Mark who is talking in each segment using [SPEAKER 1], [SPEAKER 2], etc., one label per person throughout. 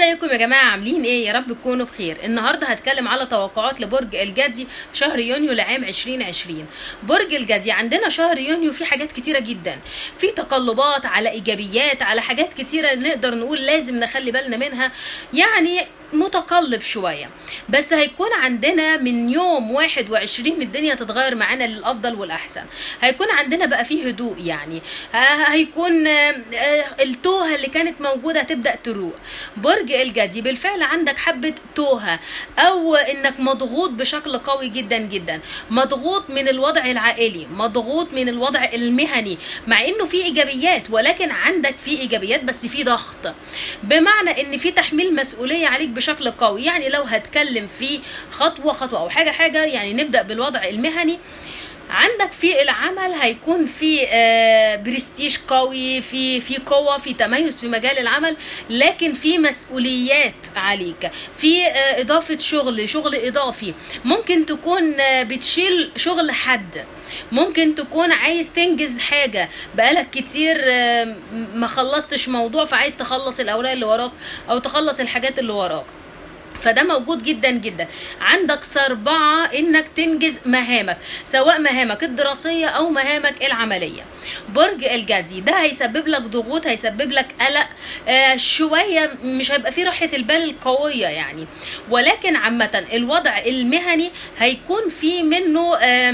[SPEAKER 1] ازيكم يا جماعه عاملين ايه يا رب تكونوا بخير النهارده هتكلم على توقعات لبرج الجدي في شهر يونيو لعام 2020 برج الجدي عندنا شهر يونيو فيه حاجات كتيره جدا في تقلبات على ايجابيات على حاجات كتيره نقدر نقول لازم نخلي بالنا منها يعني متقلب شويه بس هيكون عندنا من يوم 21 الدنيا تتغير معانا للافضل والاحسن هيكون عندنا بقى فيه هدوء يعني ه- هيكون آه، آه، التوهه اللي كانت موجوده هتبدا تروق برج الجدي بالفعل عندك حبه توهه او انك مضغوط بشكل قوي جدا جدا مضغوط من الوضع العائلي مضغوط من الوضع المهني مع انه في ايجابيات ولكن عندك في ايجابيات بس في ضغط بمعنى ان في تحميل مسؤوليه عليك بشكل قوي يعني لو هتكلم في خطوه خطوه او حاجه حاجه يعني نبدا بالوضع المهني عندك في العمل هيكون في آه، برستيج قوي في في قوه في تميز في مجال العمل لكن في مسؤوليات عليك في آه، اضافه شغل شغل اضافي ممكن تكون آه، بتشيل شغل حد ممكن تكون عايز تنجز حاجه بقالك كتير آه، ما خلصتش موضوع فعايز تخلص الاوراق اللي وراك او تخلص الحاجات اللي وراك فده موجود جدا جدا عندك سربعة انك تنجز مهامك سواء مهامك الدراسية او مهامك العملية برج الجدي ده هيسبب لك ضغوط هيسبب لك قلق آه شوية مش هيبقى فيه راحة البال القوية يعني ولكن عامة الوضع المهني هيكون فيه منه آه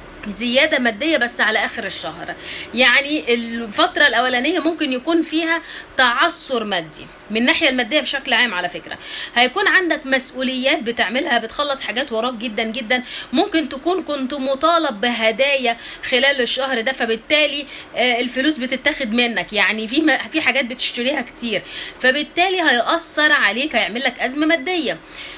[SPEAKER 1] زيادة مادية بس على آخر الشهر يعني الفترة الأولانية ممكن يكون فيها تعثر مادي من الناحية المادية بشكل عام على فكرة هيكون عندك مسؤوليات بتعملها بتخلص حاجات وراك جدا جدا ممكن تكون كنت مطالب بهدايا خلال الشهر ده فبالتالي آه، الفلوس بتتاخد منك يعني في م- في حاجات بتشتريها كتير فبالتالي هيأثر عليك هيعمل لك أزمة مادية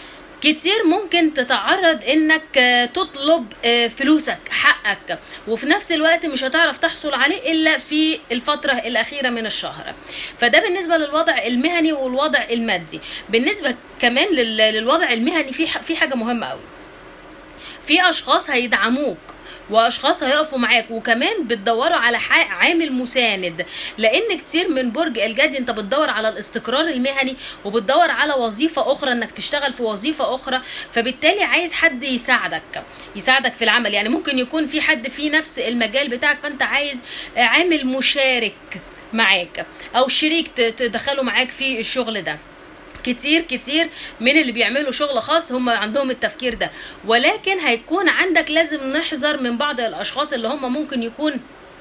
[SPEAKER 1] كتير ممكن تتعرض انك آه، تطلب آه، فلوسك حقك وفي نفس الوقت مش هتعرف تحصل عليه الا في الفترة الاخيرة من الشهر فده بالنسبة للوضع المهني والوضع المادي بالنسبة كمان لل- للوضع المهني في ح- في حاجة مهمة قوي في اشخاص هيدعموك واشخاص هيقفوا معاك وكمان بتدوروا على ح- عامل مساند لان كتير من برج الجدي انت بتدور على الاستقرار المهني وبتدور على وظيفه اخرى انك تشتغل في وظيفه اخرى فبالتالي عايز حد يساعدك يساعدك في العمل يعني ممكن يكون في حد في نفس المجال بتاعك فانت عايز عامل مشارك معاك او شريك ت- تدخله معاك في الشغل ده كتير كتير من اللي بيعملوا شغل خاص هم عندهم التفكير ده ولكن هيكون عندك لازم نحذر من بعض الاشخاص اللي هم ممكن يكون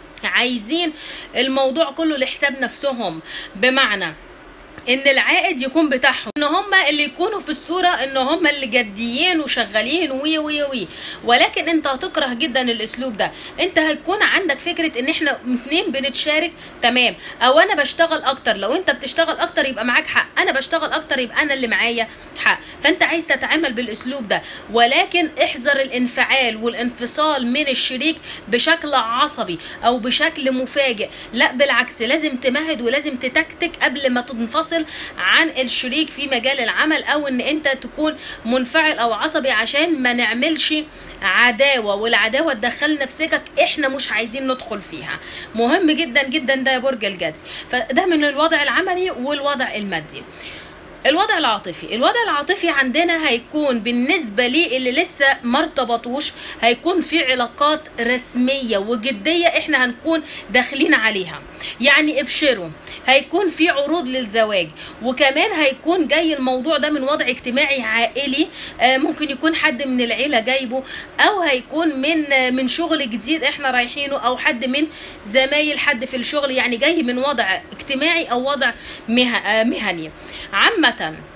[SPEAKER 1] عايزين الموضوع كله لحساب نفسهم بمعنى ان العائد يكون بتاعهم ان هم اللي يكونوا في الصوره ان هم اللي جديين وشغالين وي وي وي ولكن انت هتكره جدا الاسلوب ده انت هيكون عندك فكره ان احنا اتنين بنتشارك تمام او انا بشتغل اكتر لو انت بتشتغل اكتر يبقى معاك حق انا بشتغل اكتر يبقى انا اللي معايا حق فانت عايز تتعامل بالاسلوب ده ولكن احذر الانفعال والانفصال من الشريك بشكل عصبي او بشكل مفاجئ لا بالعكس لازم تمهد ولازم تتكتك قبل ما تنفصل عن الشريك في مجال العمل او ان انت تكون منفعل او عصبي عشان ما نعملش عداوة والعداوة تدخلنا في سكك احنا مش عايزين ندخل فيها مهم جدا جدا ده يا برج الجدي فده من الوضع العملي والوضع المادي الوضع العاطفي الوضع العاطفي عندنا هيكون بالنسبة لي اللي لسه ما ارتبطوش هيكون في علاقات رسمية وجدية احنا هنكون داخلين عليها يعني ابشروا هيكون في عروض للزواج وكمان هيكون جاي الموضوع ده من وضع اجتماعي عائلي آه، ممكن يكون حد من العيلة جايبه او هيكون من آه، من شغل جديد احنا رايحينه او حد من زمايل حد في الشغل يعني جاي من وضع اجتماعي او وضع مه- آه، مهني عامة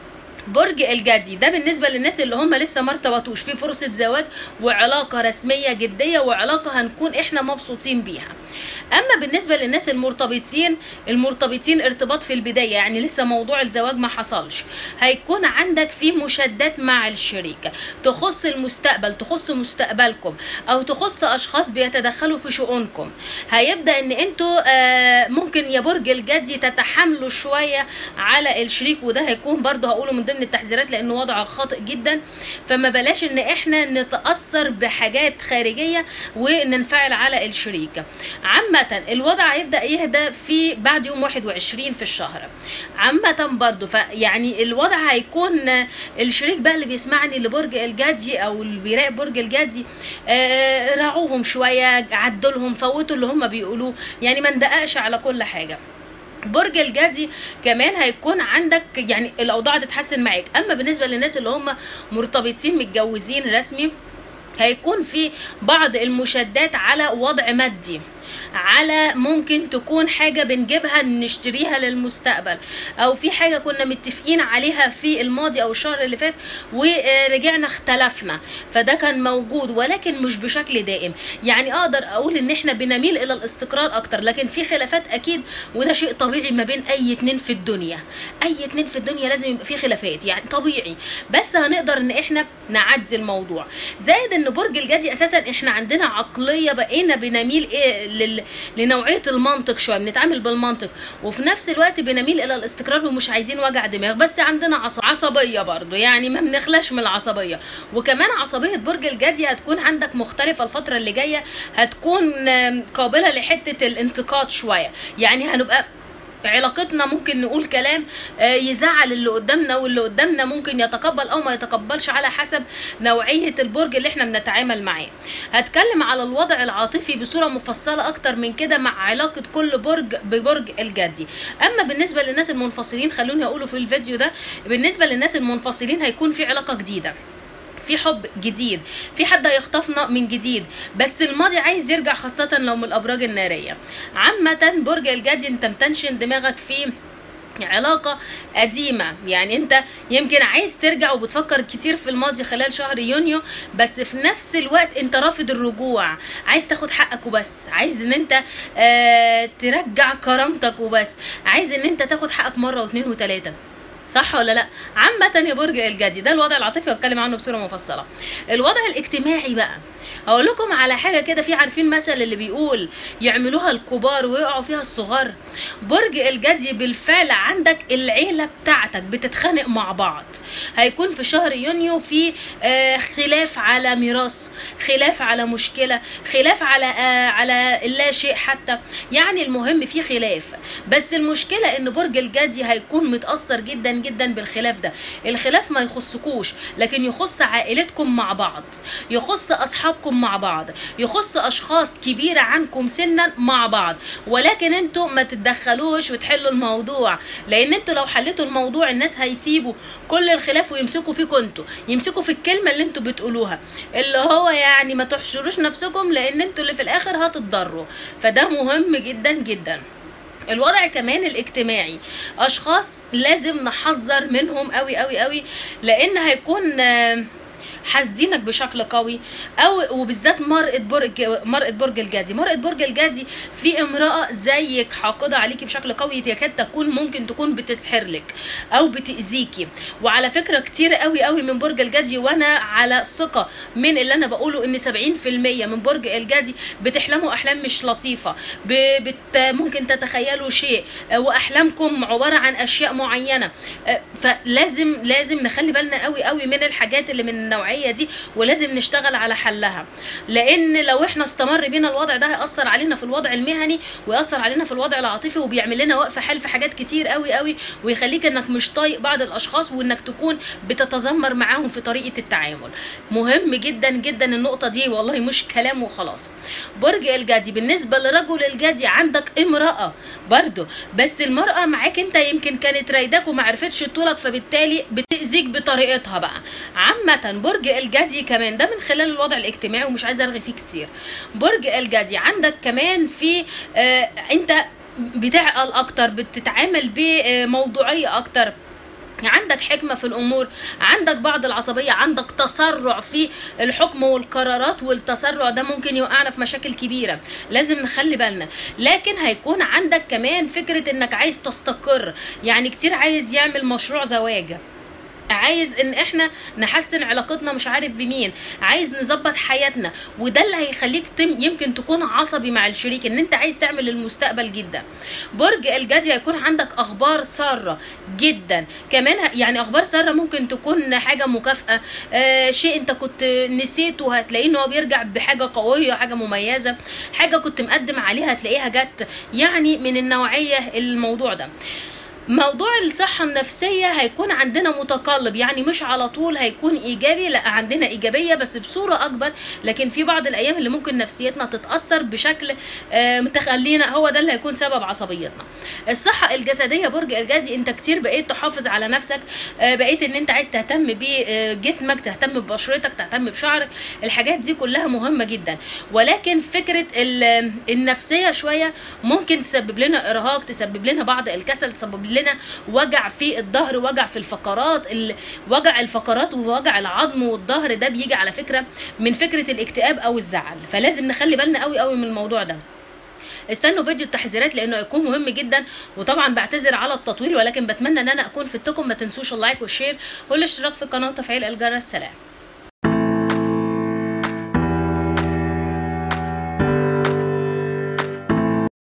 [SPEAKER 1] برج الجدي ده بالنسبه للناس اللي هم لسه ما ارتبطوش في فرصه زواج وعلاقه رسميه جديه وعلاقه هنكون احنا مبسوطين بيها اما بالنسبه للناس المرتبطين المرتبطين ارتباط في البدايه يعني لسه موضوع الزواج ما حصلش هيكون عندك في مشادات مع الشريك تخص المستقبل تخص مستقبلكم او تخص اشخاص بيتدخلوا في شؤونكم هيبدا ان انتوا آه، ممكن يا برج الجدي تتحاملوا شويه على الشريك وده هيكون برضه هقوله من ضمن ضمن التحذيرات لانه وضع خاطئ جدا فما بلاش ان احنا نتاثر بحاجات خارجيه وننفعل على الشريك عامه الوضع هيبدا يهدى في بعد يوم 21 في الشهر عامه برضو فيعني الوضع هيكون الشريك بقى اللي بيسمعني لبرج الجدي او اللي بيراقب برج الجدي آه، راعوهم شويه عدلهم فوتوا اللي هم بيقولوه يعني ما ندققش على كل حاجه برج الجدي كمان هيكون عندك يعني الاوضاع تتحسن معاك اما بالنسبه للناس اللي هم مرتبطين متجوزين رسمي هيكون في بعض المشادات على وضع مادي على ممكن تكون حاجه بنجيبها نشتريها للمستقبل او في حاجه كنا متفقين عليها في الماضي او الشهر اللي فات ورجعنا اختلفنا فده كان موجود ولكن مش بشكل دائم يعني اقدر اقول ان احنا بنميل الى الاستقرار اكتر لكن في خلافات اكيد وده شيء طبيعي ما بين اي اتنين في الدنيا اي اتنين في الدنيا لازم يبقى في خلافات يعني طبيعي بس هنقدر ان احنا نعدي الموضوع زائد ان برج الجدي اساسا احنا عندنا عقليه بقينا بنميل ايه لل... لنوعيه المنطق شويه بنتعامل بالمنطق وفي نفس الوقت بنميل الى الاستقرار ومش عايزين وجع دماغ بس عندنا عصب... عصبيه برضو يعني ما بنخلاش من العصبيه وكمان عصبيه برج الجدي هتكون عندك مختلفه الفتره اللي جايه هتكون آم، قابله لحته الانتقاد شويه يعني هنبقى علاقتنا ممكن نقول كلام آه، يزعل اللي قدامنا واللي قدامنا ممكن يتقبل او ما يتقبلش على حسب نوعيه البرج اللي احنا بنتعامل معاه هتكلم على الوضع العاطفي بصوره مفصله اكتر من كده مع علاقه كل برج ببرج الجدي اما بالنسبه للناس المنفصلين خلوني اقوله في الفيديو ده بالنسبه للناس المنفصلين هيكون في علاقه جديده في حب جديد في حد هيخطفنا من جديد بس الماضي عايز يرجع خاصة لو من الأبراج النارية عامة برج الجدي انت متنشن دماغك فيه علاقة قديمة يعني انت يمكن عايز ترجع وبتفكر كتير في الماضي خلال شهر يونيو بس في نفس الوقت انت رافض الرجوع عايز تاخد حقك وبس عايز ان انت آه ترجع كرامتك وبس عايز ان انت تاخد حقك مرة واثنين وثلاثة صح ولا لا عامة يا برج الجدي ده الوضع العاطفي واتكلم عنه بصورة مفصلة الوضع الاجتماعي بقى هقول لكم على حاجة كده في عارفين مثل اللي بيقول يعملوها الكبار ويقعوا فيها الصغار برج الجدي بالفعل عندك العيلة بتاعتك بتتخانق مع بعض هيكون في شهر يونيو في آه، خلاف على ميراث خلاف على مشكلة خلاف على آه، على لا شيء حتى يعني المهم في خلاف بس المشكلة ان برج الجدي هيكون متأثر جدا جدا بالخلاف ده الخلاف ما يخصكوش لكن يخص عائلتكم مع بعض يخص اصحابكم مع بعض يخص اشخاص كبيرة عنكم سنا مع بعض ولكن انتوا ما تتدخلوش وتحلوا الموضوع لان انتوا لو حليتوا الموضوع الناس هيسيبوا كل الخلاف ويمسكوا فيكم انتوا يمسكوا في الكلمة اللي انتوا بتقولوها اللي هو يعني ما تحشروش نفسكم لان انتوا اللي في الاخر هتتضروا فده مهم جدا جدا الوضع كمان الاجتماعي اشخاص لازم نحذر منهم قوي قوي قوي لان هيكون آه، حاسدينك بشكل قوي او وبالذات مرأة برج مرأة برج الجدي مرأة برج الجدي في امرأة زيك حاقدة عليكي بشكل قوي يكاد تكون ممكن تكون بتسحر لك او بتأذيكي وعلى فكرة كتير قوي قوي من برج الجدي وانا على ثقة من اللي انا بقوله ان 70% من برج الجدي بتحلموا احلام مش لطيفة ب- بت ممكن تتخيلوا شيء آه، واحلامكم عبارة عن اشياء معينة آه، فلازم لازم نخلي بالنا قوي قوي من الحاجات اللي من النوعية دي ولازم نشتغل على حلها لان لو احنا استمر بينا الوضع ده هيأثر علينا في الوضع المهني ويأثر علينا في الوضع العاطفي وبيعمل لنا وقف حال في حاجات كتير قوي قوي ويخليك انك مش طايق بعض الاشخاص وانك تكون بتتذمر معاهم في طريقة التعامل مهم جدا جدا النقطة دي والله مش كلام وخلاص برج الجدي بالنسبة لرجل الجدي عندك امرأة برضو بس المرأة معاك انت يمكن كانت رايداك وما عرفتش تطولك فبالتالي بتأذيك بطريقتها بقى عامة برج الجدي كمان ده من خلال الوضع الاجتماعي ومش عايزة ارغي فيه كتير برج الجدي عندك كمان في آه انت بتعقل اكتر بتتعامل بموضوعية اكتر عندك حكمة في الأمور عندك بعض العصبية عندك تسرع في الحكم والقرارات والتسرع ده ممكن يوقعنا في مشاكل كبيرة لازم نخلي بالنا لكن هيكون عندك كمان فكرة انك عايز تستقر يعني كتير عايز يعمل مشروع زواج عايز ان احنا نحسن علاقتنا مش عارف بمين عايز نظبط حياتنا وده اللي هيخليك تم يمكن تكون عصبي مع الشريك ان انت عايز تعمل المستقبل جدا برج الجدي هيكون عندك اخبار ساره جدا كمان ه- يعني اخبار ساره ممكن تكون حاجه مكافاه آه شيء انت كنت نسيته هتلاقيه ان هو بيرجع بحاجه قويه حاجه مميزه حاجه كنت مقدم عليها هتلاقيها جت يعني من النوعيه الموضوع ده موضوع الصحة النفسية هيكون عندنا متقلب يعني مش على طول هيكون إيجابي لا عندنا إيجابية بس بصورة أكبر لكن في بعض الأيام اللي ممكن نفسيتنا تتأثر بشكل آه، متخلينا هو ده اللي هيكون سبب عصبيتنا الصحة الجسدية برج الجدي أنت كتير بقيت تحافظ على نفسك آه، بقيت أن أنت عايز تهتم بجسمك تهتم ببشرتك تهتم بشعرك الحاجات دي كلها مهمة جدا ولكن فكرة ال- النفسية شوية ممكن تسبب لنا إرهاق تسبب لنا بعض الكسل تسبب لنا وجع في الظهر وجع في الفقرات ال- وجع الفقرات ووجع العظم والظهر ده بيجي على فكرة من فكرة الاكتئاب أو الزعل فلازم نخلي بالنا قوي قوي من الموضوع ده استنوا فيديو التحذيرات لانه هيكون مهم جدا وطبعا بعتذر على التطويل ولكن بتمنى ان انا اكون فدتكم ما تنسوش اللايك والشير والاشتراك في القناه وتفعيل الجرس سلام